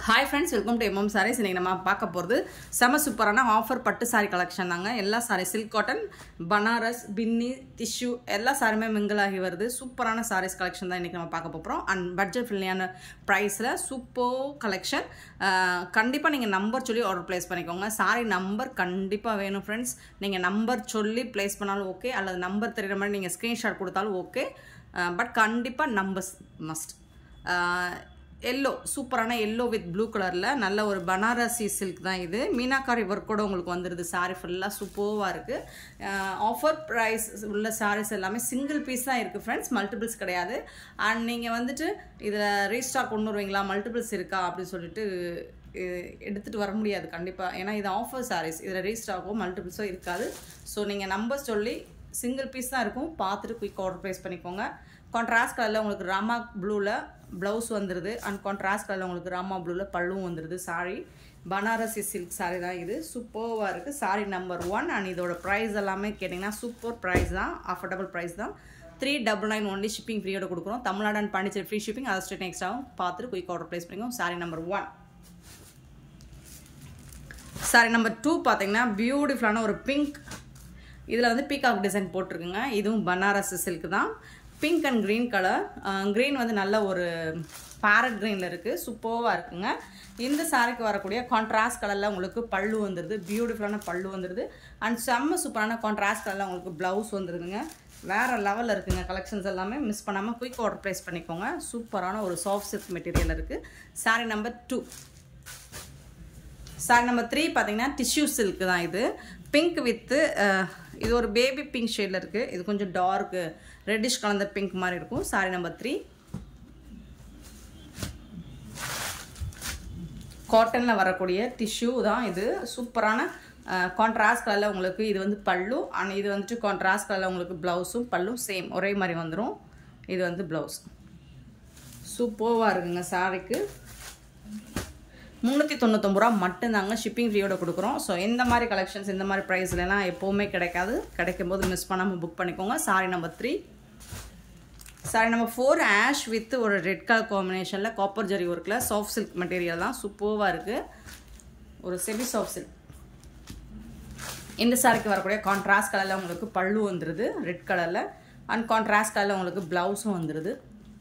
hi friends welcome to MM saris இன்றைக்கி நம்ம பார்க்க போகிறது செம சூப்பரான ஆஃபர் பட்டு சாரி கலெக்ஷன் தாங்க எல்லா சாரி சில்க் காட்டன் பனாரஸ் பின்னி டிஷ்யூ எல்லா சாரியுமே மிங்கிள் ஆகி வருது சூப்பரான சாரீஸ் கலெக்ஷன் தான் இன்றைக்கி நம்ம பார்க்க போகிறோம் அண்ட் பட்ஜெட் ஃப்ரெண்ட்லியான ப்ரைஸில் சூப்பர் கலெக்ஷன் கண்டிப்பாக நீங்கள் நம்பர் சொல்லி ஆர்டர் ப்ளேஸ் பண்ணிக்கோங்க சாரி நம்பர் கண்டிப்பாக வேணும் ஃப்ரெண்ட்ஸ் நீங்கள் நம்பர் சொல்லி ப்ளேஸ் பண்ணாலும் ஓகே அல்லது நம்பர் தெரியுற மாதிரி நீங்கள் ஸ்க்ரீன்ஷாட் கொடுத்தாலும் ஓகே பட் கண்டிப்பாக நம்பர்ஸ் மஸ்ட் எல்லோ சூப்பரான எல்லோ வித் ப்ளூ கலரில் நல்ல ஒரு பனாரசி சில்க் தான் இது மீனாக்காரி ஒர்க்கோட உங்களுக்கு வந்துடுது சாரி ஃபுல்லாக சூப்பர்வாக இருக்குது ஆஃபர் ப்ரைஸ் உள்ள சாரீஸ் எல்லாமே சிங்கிள் பீஸ் தான் இருக்குது ஃப்ரெண்ட்ஸ் மல்டிபிள்ஸ் கிடையாது அண்ட் நீங்கள் வந்துட்டு இதில் ரீஸ்டாக் கொண்டு வருவீங்களா மல்டிபிள்ஸ் இருக்கா அப்படின்னு சொல்லிட்டு எடுத்துகிட்டு வர முடியாது கண்டிப்பாக ஏன்னா இது ஆஃபர் சாரீஸ் இதில் ரீஸ்டாக்கோ மல்டிபிள்ஸோ இருக்காது ஸோ நீங்கள் நம்பர் சொல்லி சிங்கிள் பீஸ் தான் இருக்கும் பார்த்துட்டு குயிக் ஆர்டர் ப்ளேஸ் பண்ணிக்கோங்க கான்ட்ராஸ்ட் கலரில் உங்களுக்கு ராமா ப்ளூவில் ப்ளவுஸ் வந்துடுது அண்ட் கான்ட்ராஸ்ட் கலரில் உங்களுக்கு ராமா ப்ளூவில் பல்லும் வந்துடுது சாரி பனாரசி சில்க் சாரி தான் இது சூப்பர்வாக இருக்குது சாரி நம்பர் ஒன் அண்ட் இதோட ப்ரைஸ் எல்லாமே கேட்டிங்கன்னா சூப்பர் ப்ரைஸ் தான் அஃபோர்டபுள் ப்ரைஸ் தான் three double nine only shipping ஃப்ரீயோட கொடுக்குறோம் Tamil Nadu and Pondicherry free shipping அதை ஸ்டேட் நெக்ஸ்ட் ஆகும் பார்த்துட்டு குயிக் ஆர்டர் ப்ளேஸ் பண்ணிக்கோங்க sari number one sari number two பார்த்தீங்கன்னா பியூட்டிஃபுல்லான ஒரு பிங்க் இதில் வந்து பீகாக் டிசைன் போட்டிருக்குங்க இதுவும் பனாரஸ் சில்க் தான் pink and green colour green வந்து நல்ல ஒரு பேரட் க்ரீனில் இருக்குது சூப்பர்வாக இருக்குங்க இந்த சாரிக்கு வரக்கூடிய கான்ட்ராஸ்ட் கலரில் உங்களுக்கு பல்லு வந்துடுது பியூட்டிஃபுல்லான பல்லு வந்துடுது அண்ட் செம்ம சூப்பரான கான்ட்ராஸ்ட் கலரில் உங்களுக்கு ப்ளவுஸ் வந்துடுதுங்க வேறு லெவலில் இருக்குங்க கலெக்ஷன்ஸ் எல்லாமே மிஸ் பண்ணாமல் குயிக் ஆர்டர் ப்ளேஸ் பண்ணிக்கோங்க சூப்பரான ஒரு சாஃப்ட் சில்க் மெட்டீரியல் இருக்குது sari number two sari number three பார்த்தீங்கன்னா டிஷ்யூ சில்க் தான் இது பிங்க் வித்து இது ஒரு பேபி பிங்க் ஷேடில் இருக்குது இது கொஞ்சம் டார்க்கு ரெட்டிஷ் கலந்த பிங்க் மாதிரி இருக்கும் சாரி நம்பர் த்ரீ காட்டனில் வரக்கூடிய டிஷ்யூ தான் இது சூப்பரான கான்ட்ராஸ்ட் கலரில் உங்களுக்கு இது வந்து பல்லு அண்ட் இது வந்துட்டு கான்ட்ராஸ்ட் கலரில் உங்களுக்கு ப்ளவுஸும் பல்லும் சேம் ஒரே மாதிரி வந்துடும் இது வந்து ப்ளவுஸ் சூப்பர்வாக இருக்குங்க சாரிக்கு முந்நூற்றி தொண்ணூத்தொம்பது ரூபா மட்டும்தாங்க ஷிப்பிங் ஃப்ரீயோட கொடுக்குறோம் ஸோ இந்த மாதிரி கலெக்ஷன்ஸ் இந்த மாதிரி ப்ரைஸ்லாம் எப்போவுமே கிடைக்காது கிடைக்கும் போது மிஸ் பண்ணாமல் புக் பண்ணிக்கோங்க sari number three sari number four ash with ஒரு ரெட் கலர் காம்பினேஷனில் காப்பர் ஜரி ஒர்க்கில் சாஃப்ட் சில்க் மெட்டீரியல் தான் சூப்பர்வாக இருக்குது ஒரு செமி சாஃப்ட் சில்க் இந்த சாரிக்கு வரக்கூடிய கான்ட்ராஸ்ட் கலரில் உங்களுக்கு பல்லு வந்துடுது ரெட் கலரில் அண்ட் கான்ட்ராஸ்ட் கலரில் உங்களுக்கு ப்ளவுஸும் வந்துடுது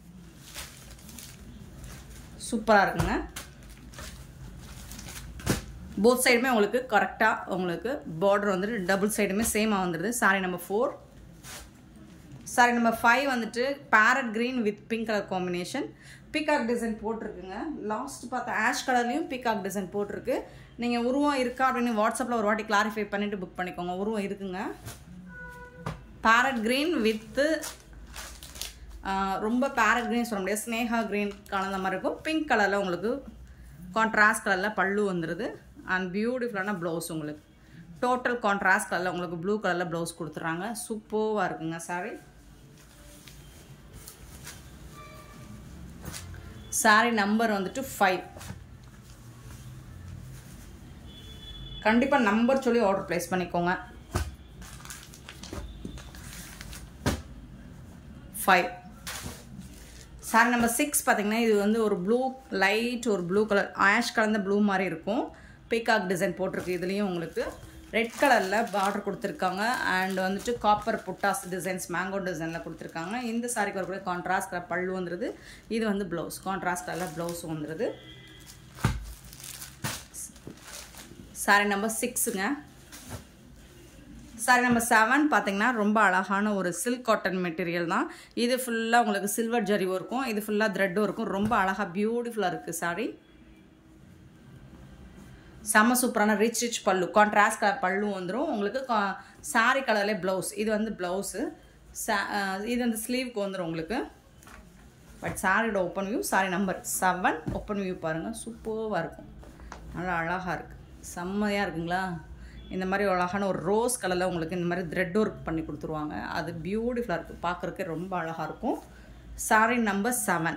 சூப்பராக இருக்குங்க போத் சைடுமே உங்களுக்கு கரெக்டாக உங்களுக்கு பார்டர் வந்துட்டு டபுள் சைடுமே சேமாக வந்துடுது sari number four sari number five வந்துட்டு parrot green with pink colour combination peacock design போட்டிருக்குங்க லாஸ்ட் பார்த்த ஆஷ் கலர்லேயும் பீகாக் டிசைன் போட்டிருக்கு நீங்கள் உருவம் இருக்கா அப்படின்னு வாட்ஸ்அப்பில் ஒரு வாட்டி கிளாரிஃபை பண்ணிவிட்டு புக் பண்ணிக்கோங்க உருவம் இருக்குங்க பேரட் க்ரீன் வித்து ரொம்ப பேரட் க்ரீன் சொல்ல முடியாது ஸ்னேகா க்ரீன் கலந்த மாதிரி இருக்கும் பிங்க் கலரில் உங்களுக்கு கான்ட்ராஸ்ட் கலரில் பல்லு வந்துடுது அண்ட் பியூட்டிஃபுல்லான ப்ளவுஸ் உங்களுக்கு டோட்டல் கான்ட்ராஸ்ட் கலரில் உங்களுக்கு ப்ளூ கலரில் ப்ளவுஸ் கொடுத்துட்றாங்க சூப்பர்வாக இருக்குங்க சாரி சாரி நம்பர் வந்துட்டு ஃபைவ் கண்டிப்பாக நம்பர் சொல்லி ஆர்டர் ப்ளேஸ் பண்ணிக்கோங்க ஃபைவ் சாரி நம்பர் சிக்ஸ் பார்த்தீங்கன்னா இது வந்து ஒரு ப்ளூ லைட் ஒரு ப்ளூ கலர் ஆஷ் கலந்த ப்ளூ மாதிரி இருக்கும் பீகாக் டிசைன் போட்டிருக்கு இதுலேயும் உங்களுக்கு ரெட் கலரில் பார்டர் கொடுத்துருக்காங்க அண்ட் வந்துட்டு காப்பர் புட்டாஸ் டிசைன்ஸ் மேங்கோ டிசைனில் கொடுத்துருக்காங்க இந்த சாரிக்கு வரக்கூடிய கான்ட்ராஸ்ட் கலர் பல்லு வந்துடுது இது வந்து ப்ளவுஸ் கான்ட்ராஸ்ட் கலரில் ப்ளவுஸும் வந்துடுது சாரி நம்பர் சிக்ஸுங்க சாரி நம்பர் செவன் பார்த்தீங்கன்னா ரொம்ப அழகான ஒரு சில்க் காட்டன் மெட்டீரியல் தான் இது ஃபுல்லாக உங்களுக்கு சில்வர் ஜரிவும் இருக்கும் இது ஃபுல்லாக த்ரெட்டும் இருக்கும் ரொம்ப அழகாக பியூட்டிஃபுல்லாக இருக்குது சாரி செம்ம சூப்பரான rich rich pallu contrast colour பல்லும் வந்துடும் உங்களுக்கு சாரி கலர்லேயே ப்ளவுஸ் இது வந்து ப்ளவுஸு சா இது வந்து ஸ்லீவ்க்கு வந்துடும் உங்களுக்கு பட் சாரியோட open view sari number seven open view பாருங்கள் சூப்பராக இருக்கும் நல்லா அழகாக இருக்குது செம்மையாக இருக்குங்களா இந்த மாதிரி அழகான ஒரு ரோஸ் கலரில் உங்களுக்கு இந்த மாதிரி த்ரெட் ஒர்க் பண்ணி கொடுத்துருவாங்க அது பியூட்டிஃபுல்லாக இருக்குது பார்க்குறதுக்கே ரொம்ப அழகாக இருக்கும் sari number seven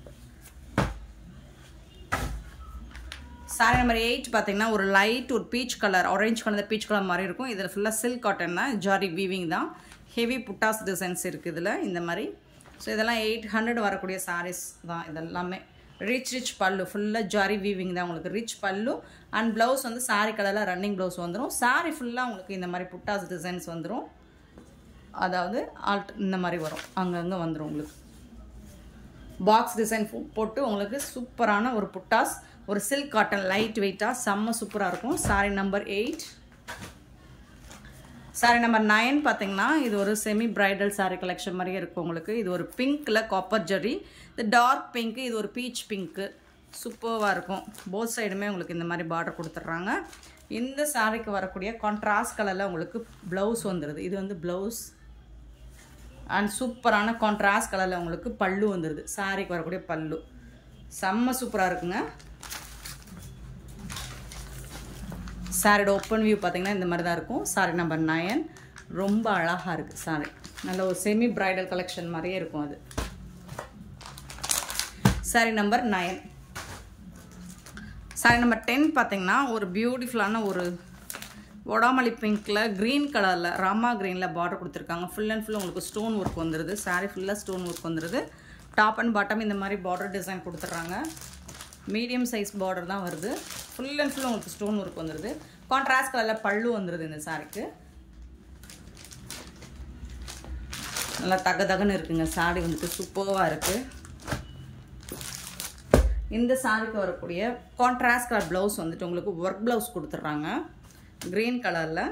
sari number eight பார்த்தீங்கன்னா ஒரு லைட் ஒரு peach colour orange colour peach colour மாதிரி இருக்கும் இதில் ஃபுல்லாக சில்க் காட்டன் தான் ஜாரி வீவிங் தான் ஹெவி புட்டாஸ் டிசைன்ஸ் இருக்குது இதில் இந்த மாதிரி ஸோ இதெல்லாம் எயிட் ஹண்ட்ரட் வரக்கூடிய சாரீஸ் தான் இதெல்லாமே ரிச் ரிச் பல்லு ஃபுல்லாக ஜாரி வீவிங் தான் உங்களுக்கு ரிச் பல்லு அண்ட் ப்ளவுஸ் வந்து சாரி கலரில் ரன்னிங் ப்ளவுஸ் வந்துடும் சாரி ஃபுல்லாக உங்களுக்கு இந்த மாதிரி புட்டாஸ் டிசைன்ஸ் வந்துடும் அதாவது ஆல்ட் இந்த மாதிரி வரும் அங்கங்கே வந்துடும் உங்களுக்கு பாக்ஸ் டிசைன் போட்டு உங்களுக்கு சூப்பரான ஒரு புட்டாஸ் ஒரு சில்க் காட்டன் லைட் வெயிட்டாக செம்ம சூப்பராக இருக்கும் sari number eight sari number nine பார்த்தீங்கன்னா இது ஒரு செமி பிரைடல் சாரி கலெக்ஷன் மாதிரியே இருக்கும் உங்களுக்கு இது ஒரு பிங்க்கில் காப்பர் ஜரி இது டார்க் பிங்க்கு இது ஒரு பீச் பிங்க்கு சூப்பராக இருக்கும் போத் சைடுமே உங்களுக்கு இந்த மாதிரி பார்டர் கொடுத்துட்றாங்க இந்த சாரிக்கு வரக்கூடிய கான்ட்ராஸ்ட் கலரில் உங்களுக்கு ப்ளவுஸ் வந்துடுது இது வந்து ப்ளவுஸ் அண்ட் சூப்பரான கான்ட்ராஸ்ட் கலரில் உங்களுக்கு பல்லு வந்துடுது சாரிக்கு வரக்கூடிய பல்லு செம்ம சூப்பராக இருக்குங்க சாரியோட ஓப்பன் வியூ பார்த்தீங்கன்னா இந்த மாதிரி தான் இருக்கும் சாரி நம்பர் நயன் ரொம்ப அழகாக இருக்குது சாரி நல்ல ஒரு செமி பிரைடல் கலெக்ஷன் மாதிரியே இருக்கும் அது sari number nine sari number ten பார்த்தீங்கன்னா ஒரு பியூட்டிஃபுல்லான ஒரு ஒடாமலி பிங்க்கில் க்ரீன் கலரில் ராமா க்ரீனில் பார்டர் கொடுத்துருக்காங்க ஃபுல் அண்ட் ஃபுல் உங்களுக்கு ஸ்டோன் ஒர்க் வந்துடுது சாரி ஃபுல்லாக ஸ்டோன் ஒர்க் வந்துடுது டாப் அண்ட் பாட்டம் இந்த மாதிரி பார்டர் டிசைன் கொடுத்துட்றாங்க மீடியம் சைஸ் பார்டர் தான் வருது ஃபுல் அண்ட் ஃபுல் உங்களுக்கு ஸ்டோன் ஒர்க் வந்துடுது கான்ட்ராஸ்ட் கலரில் பல்லு வந்துடுது இந்த சாரிக்கு நல்லா தக தகன்னு இருக்குங்க சாரி வந்துட்டு சூப்பராக இருக்குது இந்த சாரிக்கு வரக்கூடிய கான்ட்ராஸ்ட் கலர் ப்ளவுஸ் வந்துட்டு உங்களுக்கு ஒர்க் ப்ளவுஸ் கொடுத்துட்றாங்க க்ரீன் கலரில்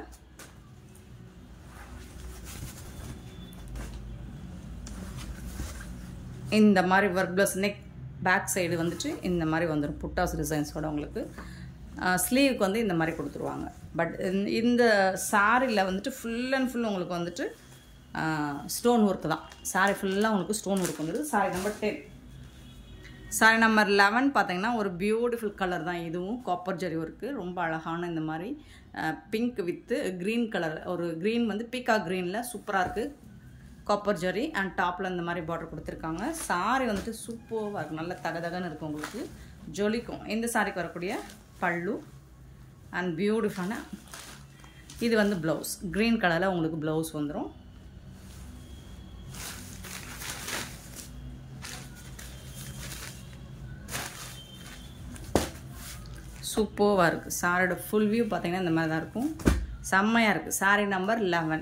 இந்த மாதிரி work blouse neck back side வந்துட்டு இந்த மாதிரி வந்துடும் புட்டாஸ் டிசைன்ஸோட உங்களுக்கு ஸ்லீவுக்கு வந்து இந்த மாதிரி கொடுத்துருவாங்க பட் இந்த சாரியில் வந்துட்டு ஃபுல் அண்ட் ஃபுல் உங்களுக்கு வந்துட்டு ஸ்டோன் ஒர்க் தான் சாரி ஃபுல்லாக உங்களுக்கு ஸ்டோன் ஒர்க் வந்துடுது sari number ten sari number eleven பார்த்தீங்கன்னா ஒரு பியூட்டிஃபுல் கலர் தான் இதுவும் காப்பர் ஜரி ஒர்க்கு ரொம்ப அழகான இந்த மாதிரி பிங்க் வித்து க்ரீன் கலர் ஒரு க்ரீன் வந்து பீக்கா க்ரீனில் சூப்பராக இருக்குது காப்பர் ஜரி அண்ட் டாப்பில் இந்த மாதிரி பார்டர் கொடுத்துருக்காங்க சாரி வந்துட்டு சூப்பராக இருக்கும் நல்ல தகதகன்னு இருக்கும் உங்களுக்கு ஜொலிக்கும் இந்த சாரிக்கு வரக்கூடிய பல்லு அண்ட் பியூட்டிஃபுல்லான இது வந்து ப்ளவுஸ் க்ரீன் கலரில் உங்களுக்கு ப்ளவுஸ் வந்துடும் சூப்பராக இருக்குது சாரியோட ஃபுல் வியூ பார்த்தீங்கன்னா இந்த மாதிரி தான் இருக்கும் செம்மையாக இருக்குது sari number eleven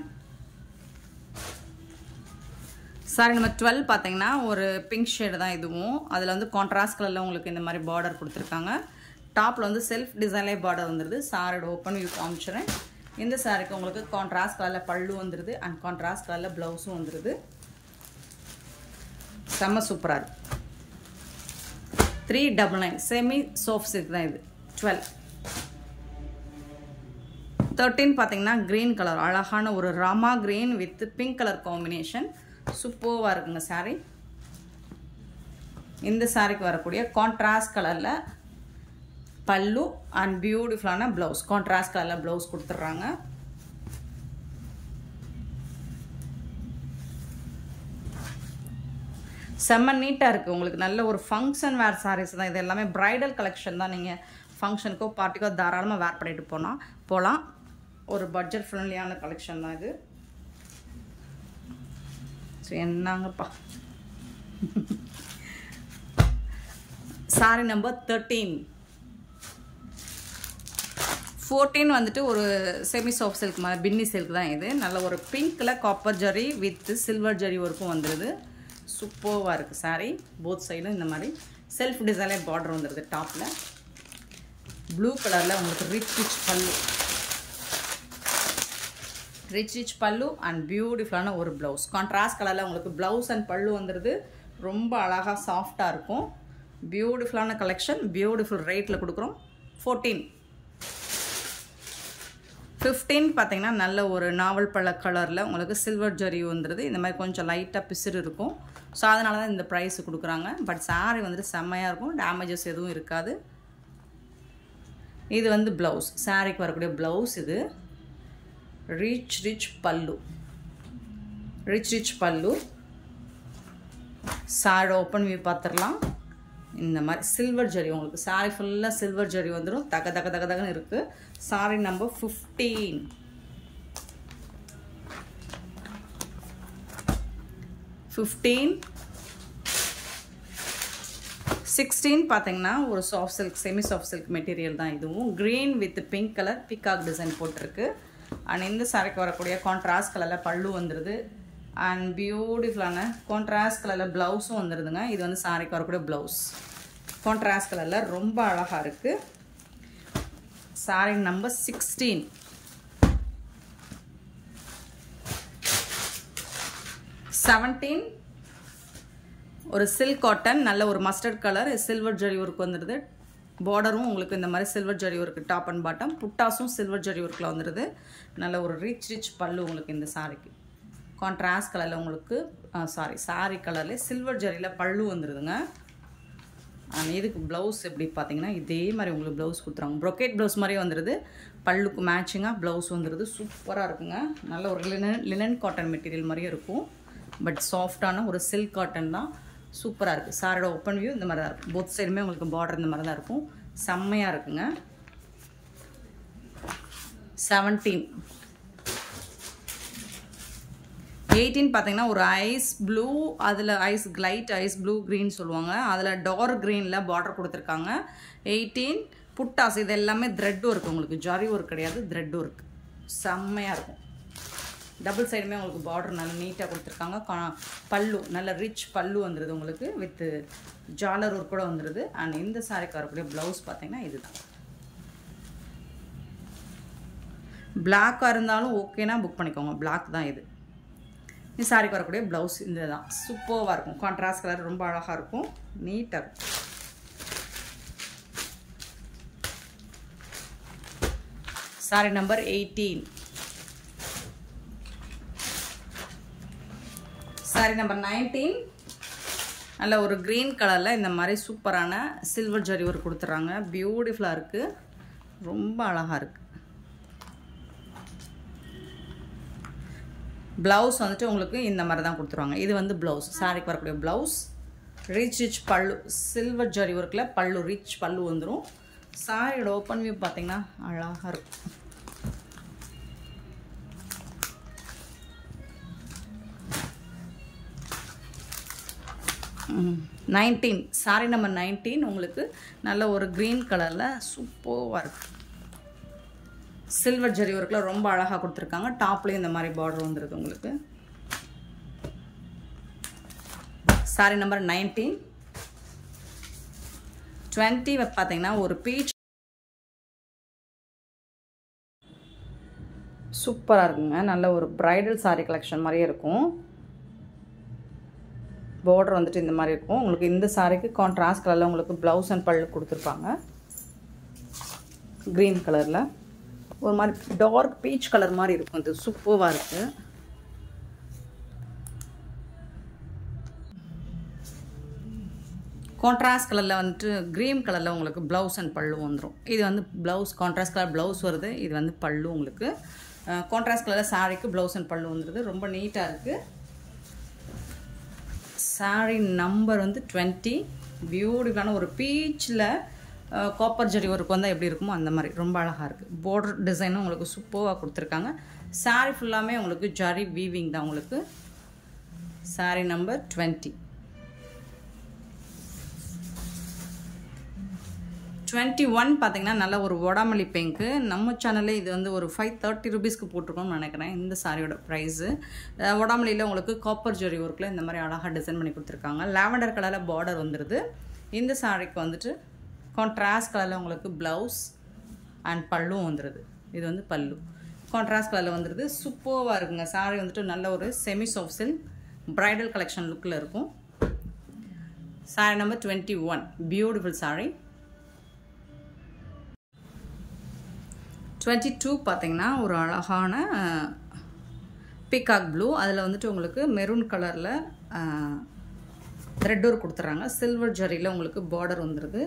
sari number twelve பார்த்தீங்கன்னா ஒரு பிங்க் ஷேடு தான் இதுவும் அதில் வந்து கான்ட்ராஸ்ட் கலரில் உங்களுக்கு இந்த மாதிரி பார்டர் கொடுத்துருக்காங்க டாப்பில் வந்து செல்ஃப் டிசைன்லேயே பார்டர் வந்துடுது சாரோட ஓப்பன் வியூ காமிச்சிடுறேன் இந்த சாரிக்கு உங்களுக்கு கான்ட்ராஸ்ட் கலரில் பல்லு வந்துடுது அண்ட் கான்ட்ராஸ்ட் கலரில் ப்ளவுஸும் வந்துடுது செம்ம சூப்பராக இருக்குது three double nine semi soft silk தான் இது டுவெல் தேர்ட்டீன் பார்த்தீங்கன்னா க்ரீன் கலர் அழகான ஒரு rama green with pink colour combination சூப்பர்வாக இருக்குங்க சாரீ இந்த சாரிக்கு வரக்கூடிய கான்ட்ராஸ்ட் கலரில் பல்லு அண்ட் பியூட்டிஃபுல்லான ப்ளவுஸ் கான்ட்ராஸ்ட் கலரில் ப்ளவுஸ் கொடுத்துட்றாங்க செம்ம நீட்டாக இருக்குது உங்களுக்கு நல்ல ஒரு ஃபங்க்ஷன் வேர் சாரீஸ் தான் இது எல்லாமே ப்ரைடல் கலெக்ஷன் தான் நீங்கள் ஃபங்க்ஷனுக்கோ பார்ட்டிக்கோ தாராளமாக வேர் பண்ணிட்டு போனால் போகலாம் ஒரு பட்ஜெட் ஃப்ரெண்ட்லியான கலெக்ஷன் தான் இது ஸோ என்னங்கப்பா சாரி நம்பர் தேர்ட்டீன் ஃபோர்டீன் வந்துட்டு ஒரு செமி சாஃப்ட் சில்க் மாதிரி பின்னி சில்க் தான் இது நல்ல ஒரு பிங்க்கில் copper zari with silver zari ஒர்க்கும் வந்துடுது சூப்பர்வாக இருக்குது சாரீ போத் சைடும் இந்த மாதிரி செல்ஃப் டிசைன்லே பார்டர் வந்துடுது டாப்பில் ப்ளூ கலரில் உங்களுக்கு rich rich pallu rich rich பல்லு அண்ட் பியூட்டிஃபுல்லான ஒரு ப்ளவுஸ் கான்ட்ராஸ்ட் கலரில் உங்களுக்கு ப்ளவுஸ் அண்ட் பல்லு வந்துடுது ரொம்ப அழகாக சாஃப்டாக இருக்கும் பியூட்டிஃபுல்லான கலெக்ஷன் பியூட்டிஃபுல் ரேட்டில் கொடுக்குறோம் ஃபோர்டீன் ஃபிஃப்டீன் பார்த்தீங்கன்னா நல்ல ஒரு நாவல் பழ கலரில் உங்களுக்கு சில்வர் ஜரி வந்துடுது இந்த மாதிரி கொஞ்சம் லைட்டாக பிசிறு இருக்கும் ஸோ அதனால தான் இந்த ப்ரைஸ் கொடுக்குறாங்க பட் சாரி வந்துட்டு செம்மையாக இருக்கும் டேமேஜஸ் எதுவும் இருக்காது இது வந்து ப்ளவுஸ் சாரிக்கு வரக்கூடிய ப்ளவுஸ் இது rich rich pallu rich rich pallu sari open view பார்த்துடலாம் இந்த மாதிரி சில்வர் ஜரி உங்களுக்கு சாரி ஃபுல்லாக சில்வர் ஜரி வந்துடும் தக தக தக தகன்னு இருக்குது sari number fifteen fifteen sixteen பார்த்தீங்கன்னா ஒரு soft silk semi soft silk material தான் இதுவும் green with pink colour peacock design போட்டிருக்கு அண்ட் இந்த சாரிக்கு வரக்கூடிய கான்ட்ராஸ்ட் கலரில் பல்லு வந்துடுது அண்ட் பியூட்டிஃபுல்லான கான்ட்ராஸ்ட் கலரில் ப்ளவுஸும் வந்துடுதுங்க இது வந்து சாரிக்கு வரக்கூடிய ப்ளவுஸ் கான்ட்ராஸ்ட் கலரில் ரொம்ப அழகாக இருக்குது சாரி நம்பர் சிக்ஸ்டீன் செவன்டீன் ஒரு சில்க் காட்டன் நல்ல ஒரு mustard colour silver zari work வந்துடுது பார்டரும் உங்களுக்கு இந்த மாதிரி silver zari work top and bottom புட்டாஸும் சில்வர் ஜரி ஒர்க்கில் வந்துடுது நல்ல ஒரு ரிச் ரிச் பல்லு உங்களுக்கு இந்த சாரிக்கு கான்ட்ராஸ்ட் கலரில் உங்களுக்கு சாரி சாரி கலரில் சில்வர் ஜரியில் பல்லு வந்துடுதுங்க அண்ட் இதுக்கு ப்ளவுஸ் எப்படி பார்த்தீங்கன்னா இதே மாதிரி உங்களுக்கு ப்ளவுஸ் கொடுத்துறாங்க ப்ரொக்கேட் ப்ளவுஸ் மாதிரியே வந்துடுது பல்லுக்கு மேட்சிங்காக ப்ளவுஸ் வந்துடுது சூப்பராக இருக்குங்க நல்ல ஒரு லினன் லினன் காட்டன் மெட்டீரியல் மாதிரியே இருக்கும் பட் சாஃப்டான ஒரு சில்க் காட்டன் தான் சூப்பராக இருக்குது சாரோட ஓப்பன் வியூ இந்த மாதிரி தான் இருக்கும் போத் சைடுமே உங்களுக்கு பார்டர் இந்த மாதிரி தான் இருக்கும் செம்மையாக இருக்குங்க செவன்டீன் எயிட்டீன் பார்த்தீங்கன்னா ஒரு ஐஸ் ப்ளூ அதில் ice light ice blue green சொல்லுவாங்க அதில் டார்க் க்ரீனில் பார்டர் கொடுத்துருக்காங்க எயிட்டீன் புட்டாஸ் இது எல்லாமே த்ரெட் ஒர்க் உங்களுக்கு ஜரி ஒர்க் கிடையாது த்ரெட் ஒர்க் செம்மையாக இருக்கும் டபுள் சைடுமே உங்களுக்கு பார்டர் நல்லா நீட்டாக கொடுத்துருக்காங்க பல்லு நல்ல ரிச் பல்லு வந்துடுது உங்களுக்கு வித் ஜாலர் ஒர்க் கூட வந்துடுது அண்ட் இந்த சாரிக்கு வரக்கூடிய ப்ளவுஸ் பார்த்தீங்கன்னா இதுதான் பிளாக்காக இருந்தாலும் ஓகேனா புக் பண்ணிக்கோங்க பிளாக் தான் இது இந்த சாரிக்கு வரக்கூடிய ப்ளவுஸ் இந்த தான் சூப்பராக இருக்கும் கான்ட்ராஸ்ட் கலர் ரொம்ப அழகாக இருக்கும் நீட்டாக இருக்கும் sari number eighteen sari number nineteen நல்ல ஒரு க்ரீன் கலரில் இந்த மாதிரி சூப்பரான சில்வர் ஜரி ஒரு கொடுத்துட்றாங்க பியூட்டிஃபுல்லாக இருக்குது ரொம்ப அழகாக இருக்குது ப்ளவுஸ் வந்துட்டு உங்களுக்கு இந்த மாதிரி தான் கொடுத்துருவாங்க இது வந்து ப்ளவுஸ் சாரிக்கு வரக்கூடிய blouse rich rich pallu silver zari ஒர்க்கில் பல்லு ரிச் பல்லு வந்துடும் சாரியோட ஓப்பன் வியூ பார்த்தீங்கன்னா அழகாக இருக்கும் நைன்டீன் சாரி நம்பர் நைன்டீன் உங்களுக்கு நல்ல ஒரு க்ரீன் கலரில் சூப்பராக இருக்குது சில்வர் ஜரி ஒர்க்கில் ரொம்ப அழகாக கொடுத்துருக்காங்க டாப்லேயும் இந்த மாதிரி பார்டர் வந்துருக்கு உங்களுக்கு சாரி நம்பர் நைன்டீன் டுவெண்ட்டி பார்த்தீங்கன்னா ஒரு பீச் சூப்பராக இருக்குங்க நல்ல ஒரு ப்ரைடல் சாரி கலெக்ஷன் மாதிரியே இருக்கும் பார்டர் வந்துட்டு இந்த மாதிரி இருக்கும் உங்களுக்கு இந்த சாரிக்கு கான்ட்ராஸ்ட் கலரில் உங்களுக்கு ப்ளவுஸ் அண்ட் பல்லு கொடுத்துருப்பாங்க க்ரீன் கலரில் ஒரு மாதிரி டார்க் பீச் கலர் மாதிரி இருக்கும் இது சூப்பராக இருக்குது கான்ட்ராஸ்ட் கலரில் வந்துட்டு க்ரீன் கலரில் உங்களுக்கு ப்ளவுஸ் அண்ட் பல்லு வந்துடும் இது வந்து ப்ளவுஸ் கான்ட்ராஸ்ட் கலர் ப்ளவுஸ் வருது இது வந்து பல்லு உங்களுக்கு கான்ட்ராஸ்ட் கலரில் சாரிக்கு ப்ளவுஸ் அண்ட் பல்லு வந்துடுது ரொம்ப நீட்டாக இருக்குது சாரி நம்பர் வந்து டுவெண்ட்டி பியூட்டிஃபுல்லான ஒரு பீச்சில் காப்பர் ஜரி ஒர்க் வந்தால் எப்படி இருக்குமோ அந்த மாதிரி ரொம்ப அழகாக இருக்குது பார்டர் டிசைனும் உங்களுக்கு சூப்பராக கொடுத்துருக்காங்க சாரி ஃபுல்லாமே உங்களுக்கு ஜரி வீவிங் தான் உங்களுக்கு sari number twenty twenty one பார்த்தீங்கன்னா நல்ல ஒரு வடாமல்லி பிங்க்கு நம்ம சேனல்லே இது வந்து ஒரு ஃபைவ் தேர்ட்டி ருபீஸ்க்கு போட்டிருக்கோம்னு நினைக்கிறேன் இந்த சாரியோட ப்ரைஸு வடாமல்லியில் உங்களுக்கு காப்பர் ஜெரி ஒர்க்கில் இந்த மாதிரி அழகாக டிசைன் பண்ணி கொடுத்துருக்காங்க லாவெண்டர் கலரில் பார்டர் வந்துடுது இந்த சாரிக்கு வந்துட்டு கான்ட்ராஸ்ட் கலரில் உங்களுக்கு ப்ளவுஸ் அண்ட் பல்லும் வந்துடுது இது வந்து பல்லு கான்ட்ராஸ்ட் கலரில் வந்துடுது சூப்பராக இருக்குங்க சாரி வந்துட்டு நல்ல ஒரு semi soft silk bridal collection லுக்கில் இருக்கும் sari number twenty one beautiful sari twenty two பார்த்தீங்கன்னா ஒரு அழகான பிகாக் ப்ளூ அதில் வந்துட்டு உங்களுக்கு மெரூன் கலரில் த்ரெட் ஒர்க் கொடுத்துட்றாங்க சில்வர் ஜரியில் உங்களுக்கு பார்டர் வந்துடுது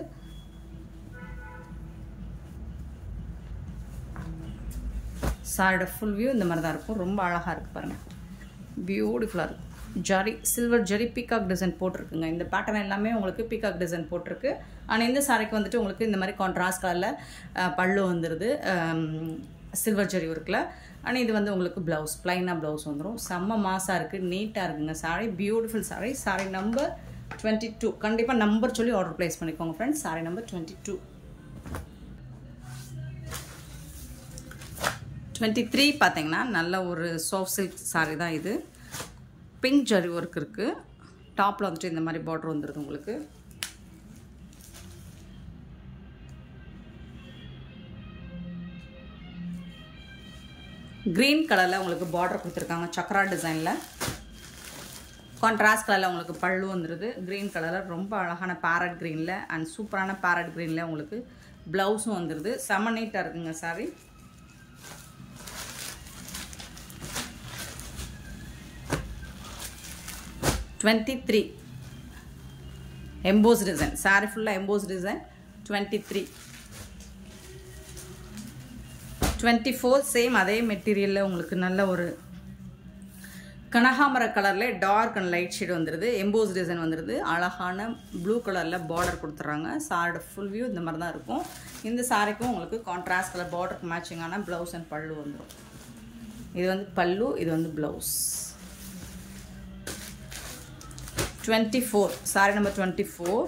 சாரோட ஃபுல் வியூ இந்த மாதிரி தான் இருக்கும் ரொம்ப அழகாக இருக்குது பாருங்கள் பியூட்டிஃபுல்லாக இருக்கும் ஜரி சில்வர் ஜரி பீகாக் டிசைன் போட்டிருக்குங்க இந்த பேட்டர்ன் எல்லாமே உங்களுக்கு பீகாக் டிசைன் போட்டிருக்கு ஆனால் இந்த சாரிக்கு வந்துட்டு உங்களுக்கு இந்த மாதிரி கான்ட்ராஸ்ட் கலரில் பல்லு வந்துடுது சில்வர் ஜரி ஒர்க்கில் ஆனால் இது வந்து உங்களுக்கு ப்ளவுஸ் ப்ளைனாக ப்ளவுஸ் வந்துடும் செம்ம மாசாக இருக்குது நீட்டாக இருக்குங்க sari beautiful sari sari number twenty two கண்டிப்பாக நம்பர் சொல்லி ஆர்டர் ப்ளேஸ் பண்ணிக்கோங்க friends sari number twenty two twenty three பார்த்தீங்கன்னா நல்ல ஒரு சாஃப்ட் சில்க் சாரி தான் இது பிங்க் ஜரி ஒர்க் இருக்குது டாப்பில் வந்துட்டு இந்த மாதிரி பார்டர் வந்துடுது உங்களுக்கு க்ரீன் கலரில் உங்களுக்கு பார்டர் கொடுத்துருக்காங்க சக்ரா டிசைனில் கான்ட்ராஸ்ட் கலரில் உங்களுக்கு பல்லு வந்துடுது க்ரீன் கலரில் ரொம்ப அழகான பேரட் க்ரீனில் அண்ட் சூப்பரான பேரட் க்ரீனில் உங்களுக்கு ப்ளவுஸும் வந்துடுது செம்ம நீட்டாக இருக்குங்க sari twenty three emboss design sari ஃபுல்லாக emboss design twenty three twenty four same அதே மெட்டீரியலில் உங்களுக்கு நல்ல ஒரு கனகாமர கலரில் டார்க் அண்ட் லைட் ஷேட் வந்துடுது எம்போஸ் டிசைன் வந்துடுது அழகான ப்ளூ கலரில் பார்டர் கொடுத்துட்றாங்க சாரோட ஃபுல் வியூ இந்த மாதிரி தான் இருக்கும் இந்த சாரிக்கும் உங்களுக்கு கான்ட்ராஸ்ட் கலர் பார்டருக்கு மேட்சிங்கான ப்ளவுஸ் அண்ட் பல்லு வந்துடும் இது வந்து பல்லு இது வந்து blouse twenty four sari number twenty four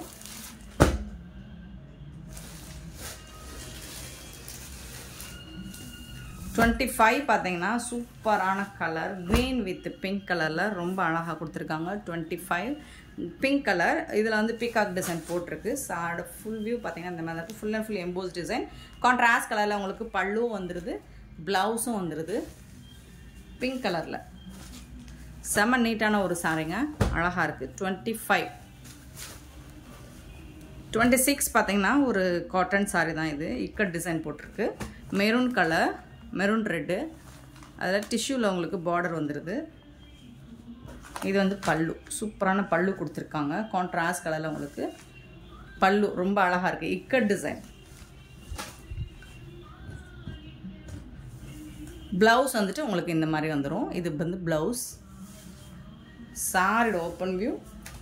twenty five பார்த்தீங்கன்னா சூப்பரான கலர் க்ரீன் வித் பிங்க் கலரில் ரொம்ப அழகாக கொடுத்துருக்காங்க டுவெண்ட்டி ஃபைவ் பிங்க் கலர் இதில் வந்து பீகாக் டிசைன் போட்டிருக்கு சாரோட ஃபுல் வியூ பார்த்தீங்கன்னா இந்த மாதிரி இருக்கும் full and full emboss design contrast கலரில் உங்களுக்கு பல்லும் வந்துடுது ப்ளவுஸும் வந்துடுது பிங்க் கலரில் செம்ம நீட்டான ஒரு சாரிங்க அழகாக இருக்குது டுவெண்ட்டி ஃபைவ் டுவெண்ட்டி சிக்ஸ் பார்த்தீங்கன்னா ஒரு காட்டன் சாரி தான் இது இக்கட் டிசைன் போட்டிருக்கு மெரூன் கலர் மெரூன் ரெட்டு அதில் டிஷ்யூவில் உங்களுக்கு பார்டர் வந்துடுது இது வந்து பல்லு சூப்பரான பல்லு கொடுத்துருக்காங்க கான்ட்ராஸ்ட் கலரில் உங்களுக்கு பல்லு ரொம்ப அழகாக இருக்குது இக்கட் டிசைன் ப்ளவுஸ் வந்துட்டு உங்களுக்கு இந்த மாதிரி வந்துடும் இது வந்து ப்ளவுஸ் சாரியோட ஓப்பன் வியூ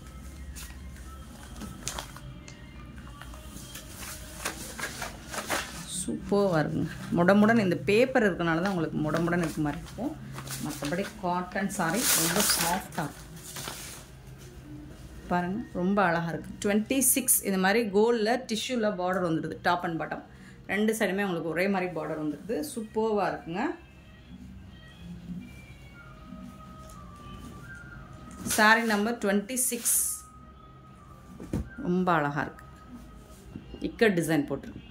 சூப்பராக இருக்குங்க முடமுடன் இந்த பேப்பர் இருக்கனால தான் உங்களுக்கு முடமுடன் இருக்க மாதிரி இருக்கும் மற்றபடி காட்டன் சாரி ரொம்ப சாஃப்டாக இருக்கும் பாருங்கள் ரொம்ப அழகாக இருக்குது டுவெண்ட்டி சிக்ஸ் இந்த மாதிரி கோல்டில் டிஷ்யூவில் பார்டர் வந்துடுது டாப் அண்ட் பாட்டம் ரெண்டு சைடுமே உங்களுக்கு ஒரே மாதிரி பார்டர் வந்துடுது சூப்பராக இருக்குங்க சாரி நம்பர் டுவெண்ட்டி சிக்ஸ் ரொம்ப அழகாக இருக்குது இக்கட் டிசைன் போட்டிருக்கு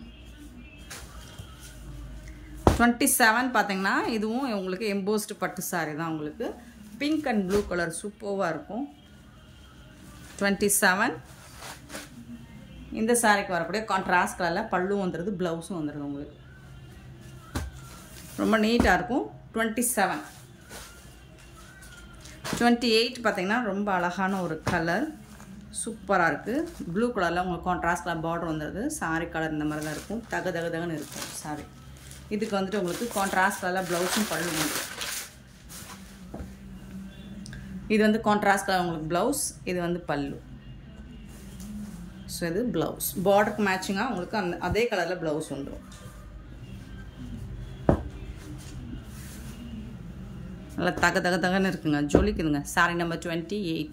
டுவெண்ட்டி செவன் பார்த்தீங்கன்னா இதுவும் உங்களுக்கு எம்போஸ்டு பட்டு சாரி தான் உங்களுக்கு பிங்க் அண்ட் ப்ளூ கலர் சூப்பராக இருக்கும் டுவெண்ட்டி செவன் இந்த சாரிக்கு வரக்கூடிய கான்ட்ராஸ்ட் கலரில் பல்லும் வந்துடுது ப்ளவுஸும் வந்துடுது உங்களுக்கு ரொம்ப நீட்டாக இருக்கும் டுவெண்ட்டி செவன் டுவெண்ட்டி எயிட் பார்த்தீங்கன்னா ரொம்ப அழகான ஒரு கலர் சூப்பராக இருக்குது ப்ளூ கலரில் உங்களுக்கு கான்ட்ராஸ்ட் கலர் பார்டர் வந்துடுது சாரி கலர் இந்த மாதிரி தான் இருக்கும் தக தக தகன்னு இருக்கும் சாரி இதுக்கு வந்துட்டு உங்களுக்கு கான்ட்ராஸ்ட் கலரில் ப்ளவுஸும் பல்லு வந்துடும் இது வந்து கான்ட்ராஸ்ட் கலர் உங்களுக்கு ப்ளவுஸ் இது வந்து பல்லு ஸோ இது ப்ளவுஸ் பார்டருக்கு மேட்சிங்காக உங்களுக்கு அந்த அதே கலரில் ப்ளவுஸ் வந்துடும் நல்லா தக தக தகன்னு இருக்குங்க ஜொலிக்குதுங்க sari number twenty eight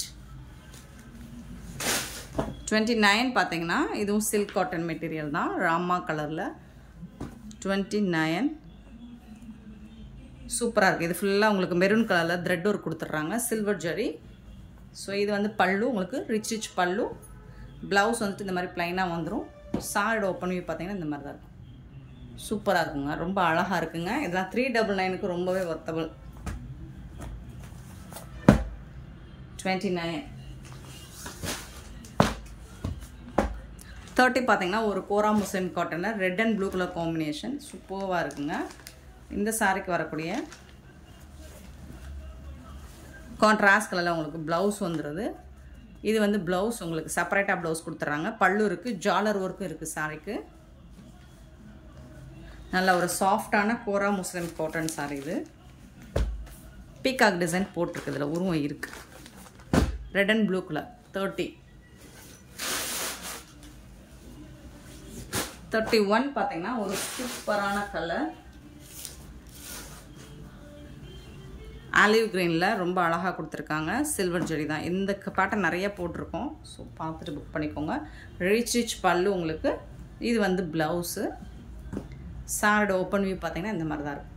twenty nine பார்த்தீங்கன்னா இதுவும் சில்க் காட்டன் மெட்டீரியல் தான் ராமா கலரில் டுவெண்ட்டி நைன் சூப்பராக இருக்குது இது ஃபுல்லாக உங்களுக்கு மெரூன் கலரில் த்ரெட் ஒர்க் கொடுத்துட்றாங்க சில்வர் ஜரி ஸோ இது வந்து பல்லு உங்களுக்கு ரிச் ரிச் பல்லு ப்ளவுஸ் வந்துட்டு இந்த மாதிரி ப்ளைனாக வந்துடும் சாரியோட ஓப்பன் வியூ பார்த்தீங்கன்னா இந்த மாதிரி தான் இருக்கும் சூப்பராக இருக்குங்க ரொம்ப அழகாக இருக்குங்க இதெல்லாம் த்ரீ டபுள் நைனுக்கு ரொம்பவே ஒர்த்தபிள் டுவெண்ட்டி நைன் தேர்ட்டி பார்த்தீங்கன்னா ஒரு கோரா முஸ்லிம் காட்டனில் red and blue colour combination சூப்பராக இருக்குங்க இந்த சாரிக்கு வரக்கூடிய கான்ட்ராஸ்ட் கலரில் உங்களுக்கு ப்ளவுஸ் வந்துடுது இது வந்து ப்ளவுஸ் உங்களுக்கு செப்பரேட்டாக ப்ளவுஸ் கொடுத்துட்றாங்க பல்லு இருக்குது ஜாலர் ஒர்க்கும் இருக்குது சாரிக்கு நல்ல ஒரு சாஃப்டான கோரா முஸ்லிம் காட்டன் சாரி இது பீகாக் டிசைன் போட்டிருக்கு இதில் உருவம் இருக்குது red and blue colour thirty thirty one பார்த்தீங்கன்னா ஒரு சூப்பரான கலர் ஆலிவ் க்ரீனில் ரொம்ப அழகாக கொடுத்துருக்காங்க சில்வர் ஜெரி தான் இந்த பேட்டர்ன் நிறைய போட்டிருக்கோம் ஸோ பார்த்துட்டு புக் பண்ணிக்கோங்க ரிச் ரிச் பல்லு உங்களுக்கு இது வந்து ப்ளவுஸு சாரோட ஓப்பன் வியூ பார்த்தீங்கன்னா இந்த மாதிரி தான் இருக்கும்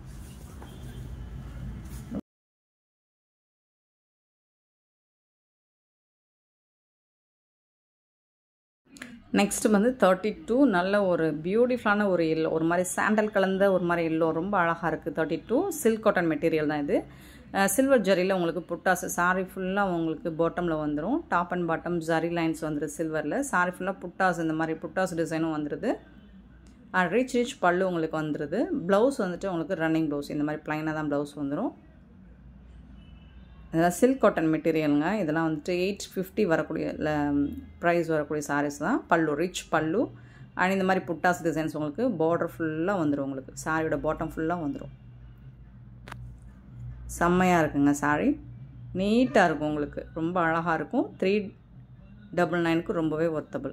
நெக்ஸ்ட்டு வந்து தேர்ட்டி டூ நல்ல ஒரு பியூட்டிஃபுல்லான ஒரு எல்லோ ஒரு மாதிரி சாண்டல் கலந்த ஒரு மாதிரி எல்லோ ரொம்ப அழகாக இருக்குது thirty two silk cotton material தான் இது சில்வர் ஜரியில் உங்களுக்கு புட்டாஸ் சாரி ஃபுல்லாக உங்களுக்கு பாட்டமில் வந்துடும் டாப் அண்ட் பாட்டம் ஜரி லைன்ஸ் வந்துடுது சில்வரில் சாரி ஃபுல்லாக புட்டாஸ் இந்த மாதிரி புட்டாஸ் டிசைனும் வந்துடுது ரிச் ரிச் பல்லு உங்களுக்கு வந்துடுது ப்ளவுஸ் வந்துட்டு உங்களுக்கு ரன்னிங் ப்ளவுஸ் இந்த மாதிரி ப்ளைனாக தான் ப்ளவுஸ் வந்துடும் இதெல்லாம் சில்க் காட்டன் மெட்டீரியலுங்க இதெல்லாம் வந்துட்டு எயிட் ஃபிஃப்டி வரக்கூடிய ப்ரைஸ் வரக்கூடிய சாரீஸ் தான் பல்லு ரிச் பல்லு அண்ட் இந்த மாதிரி புட்டாஸ் டிசைன்ஸ் உங்களுக்கு பார்டர் ஃபுல்லாக வந்துடும் உங்களுக்கு சாரியோட பாட்டம் ஃபுல்லாக வந்துடும் செம்மையாக இருக்குங்க சாரி நீட்டாக இருக்கும் உங்களுக்கு ரொம்ப அழகாக இருக்கும் த்ரீ டபுள் நைனுக்கு ரொம்பவே worthable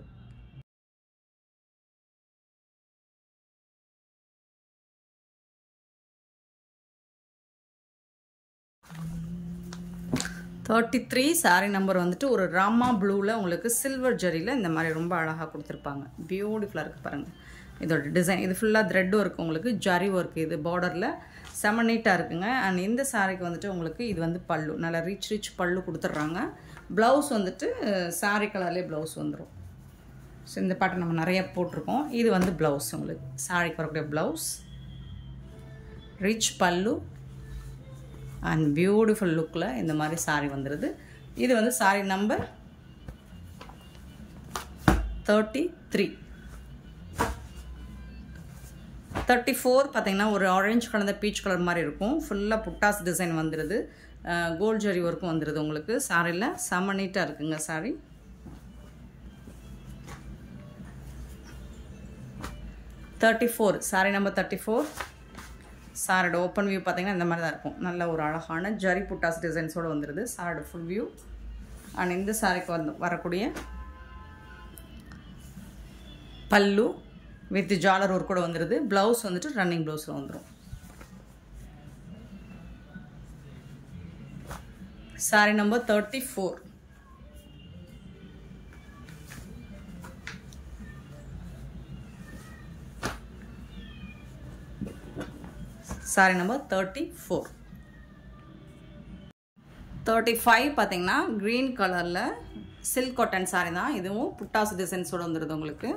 thirty three sari number வந்துட்டு ஒரு ராமா ப்ளூவில் உங்களுக்கு சில்வர் ஜரியில் இந்த மாதிரி ரொம்ப அழகாக கொடுத்துருப்பாங்க பியூட்டிஃபுல்லாக இருக்குது பாருங்கள் இதோட டிசைன் இது ஃபுல்லாக த்ரெட் ஒர்க் உங்களுக்கு ஜரி ஒர்க் இது பார்டரில் செம நீட்டாக இருக்குங்க அண்ட் இந்த சாரீக்கு வந்துட்டு உங்களுக்கு இது வந்து பல்லு நல்லா ரிச் ரிச் பல்லு கொடுத்துட்றாங்க ப்ளவுஸ் வந்துட்டு சாரீ கலர்லேயே ப்ளவுஸ் வந்துடும் ஸோ இந்த பாட்டை நம்ம நிறைய போட்டிருக்கோம் இது வந்து ப்ளவுஸ் உங்களுக்கு சாரிக்கு வரக்கூடிய ப்ளவுஸ் ரிச் பல்லு அண்ட் பியூட்டிஃபுல் லுக்கில் இந்த மாதிரி சாரீ வந்துடுது இது வந்து sari number thirty three thirty four பார்த்தீங்கன்னா ஒரு ஆரஞ்சு கலந்த பீச் கலர் மாதிரி இருக்கும் ஃபுல்லாக புட்டாஸ் டிசைன் வந்துடுது கோல்ட் ஜரி ஒர்க்கும் வந்துடுது உங்களுக்கு சாரியில் செம்ம நீட்டாக இருக்குங்க sari thirty four sari number thirty four சாரோட ஓப்பன் வியூ பார்த்தீங்கன்னா இந்த மாதிரி தான் இருக்கும் நல்ல ஒரு அழகான ஜரி புட்டாஸ் டிசைன்ஸோடு வந்துடுது சாரோட ஃபுல் வியூ அண்ட் இந்த சாரிக்கு வந்து வரக்கூடிய பல்லு வித் ஜாலர் ஒர்க் கூட வந்துடுது ப்ளவுஸ் வந்துட்டு ரன்னிங் ப்ளவுஸில் வந்துடும் sari number thirty four sari number thirty four thirty five பார்த்தீங்கன்னா க்ரீன் கலரில் சில்க் காட்டன் சாரி தான் இதுவும் புட்டாஸ் டிசைன்ஸோடு வந்துடுது உங்களுக்கு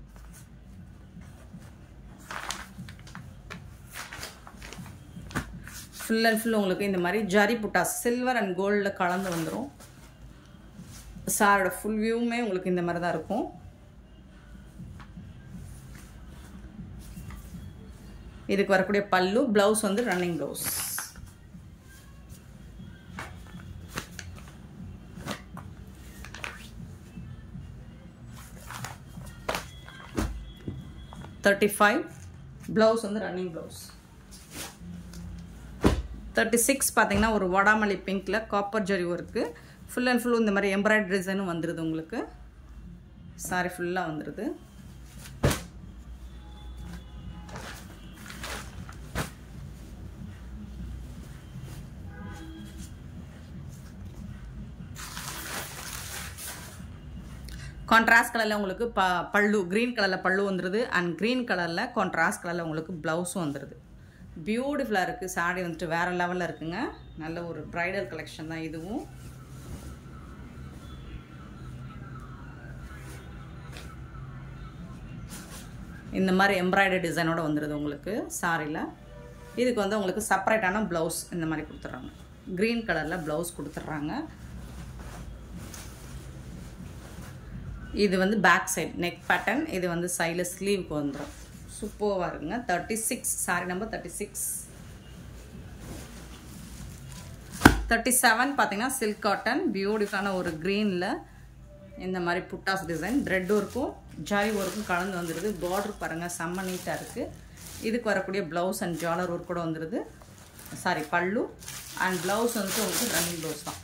ஃபுல் அண்ட் ஃபுல் உங்களுக்கு இந்த மாதிரி ஜரி புட்டாஸ் சில்வர் அண்ட் கோல்டில் கலந்து வந்துடும் சாரோட ஃபுல் வியூவுமே உங்களுக்கு இந்த மாதிரி தான் இருக்கும் இதுக்கு வரக்கூடிய பல்லு ப்ளவுஸ் வந்து running blouse thirty five blouse வந்து ரன்னிங் ப்ளவுஸ் தேர்ட்டி சிக்ஸ் பார்த்தீங்கன்னா ஒரு வடாமல்லி பிங்க்கில் காப்பர் ஜரி ஒர்க்கு ஃபுல் அண்ட் ஃபுல் இந்த மாதிரி எம்ப்ராய்டரி டிசைனும் வந்துடுது உங்களுக்கு சாரி ஃபுல்லாக வந்துடுது கான்ட்ராஸ்ட் கலரில் உங்களுக்கு ப பல்லு க்ரீன் கலரில் பல்லு வந்துடுது அண்ட் க்ரீன் கலரில் கான்ட்ராஸ்ட் கலரில் உங்களுக்கு ப்ளவுஸும் வந்துடுது பியூட்டிஃபுல்லாக இருக்குது சாரி வந்துட்டு வேறு லெவலில் இருக்குங்க நல்ல ஒரு ப்ரைடல் கலெக்ஷன் தான் இதுவும் இந்த மாதிரி எம்ப்ராய்டரி டிசைனோட வந்துடுது உங்களுக்கு சாரியில் இதுக்கு வந்து உங்களுக்கு செப்பரேட்டான ப்ளவுஸ் இந்த மாதிரி கொடுத்துட்றாங்க க்ரீன் கலரில் ப்ளவுஸ் கொடுத்துட்றாங்க இது வந்து பேக் சைட் நெக் பேட்டர்ன் இது வந்து சைடில் ஸ்லீவுக்கு வந்துடும் சூப்பராக இருக்குங்க thirty six sari number thirty six thirty seven பார்த்தீங்கன்னா சில்க் காட்டன் பியூட்டிஃபுல்லான ஒரு க்ரீனில் இந்த மாதிரி புட்டாஸ் டிசைன் த்ரெட் ஒர்க்கும் ஜாய் ஒர்க்கும் கலந்து வந்துடுது பார்டர் பாருங்கள் செம்ம நீட்டாக இருக்குது இதுக்கு வரக்கூடிய ப்ளவுஸ் அண்ட் ஜாலர் ஒர்க் கூட வந்துடுது சாரி பல்லு அண்ட் ப்ளவுஸ் வந்துட்டு உங்களுக்கு ரன்னிங் ப்ளவுஸ் தான்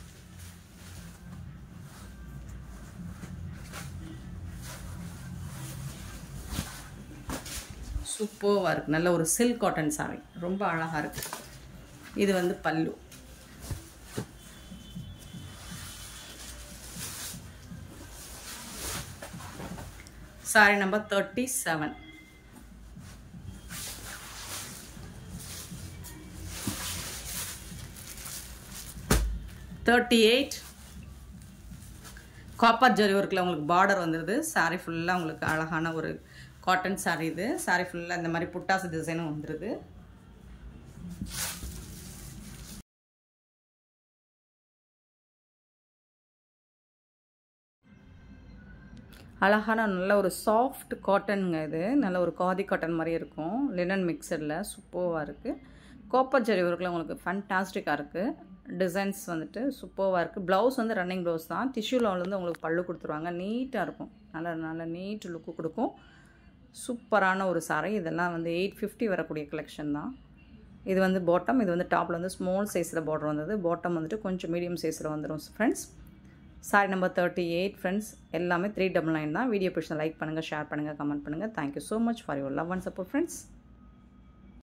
சூப்பராக இருக்குது நல்ல ஒரு சில்க் காட்டன் சாரி ரொம்ப அழகாக இருக்குது இது வந்து பல்லு sari number thirty seven thirty eight copper zari ஒர்க்கில் உங்களுக்கு பார்டர் வந்துடுது சாரீ ஃபுல்லாக உங்களுக்கு அழகான ஒரு காட்டன் சாரீ இது சாரீ ஃபுல்லாக இந்த மாதிரி புட்டாசு டிசைனும் வந்துடுது அழகான நல்ல ஒரு சாஃப்ட் காட்டனுங்க இது நல்ல ஒரு காதி காட்டன் மாதிரி இருக்கும் லினன் மிக்சரில் சூப்பர்வாக இருக்குது கோப்பர் ஜரி ஒர்க்கில் உங்களுக்கு ஃபண்டாஸ்டிக்காக இருக்குது டிசைன்ஸ் வந்துட்டு சூப்பர்வாக இருக்குது ப்ளவுஸ் வந்து ரன்னிங் ப்ளவுஸ் தான் டிஷ்யூவில் வந்து உங்களுக்கு பல்லு கொடுத்துருவாங்க நீட்டாக இருக்கும் நல்ல நல்ல நீட் லுக்கு கொடுக்கும் சூப்பரான ஒரு சாரி இதெல்லாம் வந்து எயிட் ஃபிஃப்டி வரக்கூடிய கலெக்ஷன் தான் இது வந்து பாட்டம் இது வந்து டாப்பில் வந்து ஸ்மால் சைஸில் பார்டர் வந்தது பாட்டம் வந்துட்டு கொஞ்சம் மீடியம் சைஸில் வந்துடும் friends sari number thirty eight friends எல்லாமே த்ரீ டபுள் நைன் தான் வீடியோ பிடிச்சா லைக் பண்ணுங்கள் ஷேர் பண்ணுங்கள் கமெண்ட் பண்ணுங்கள் thank you so much for your love and support friends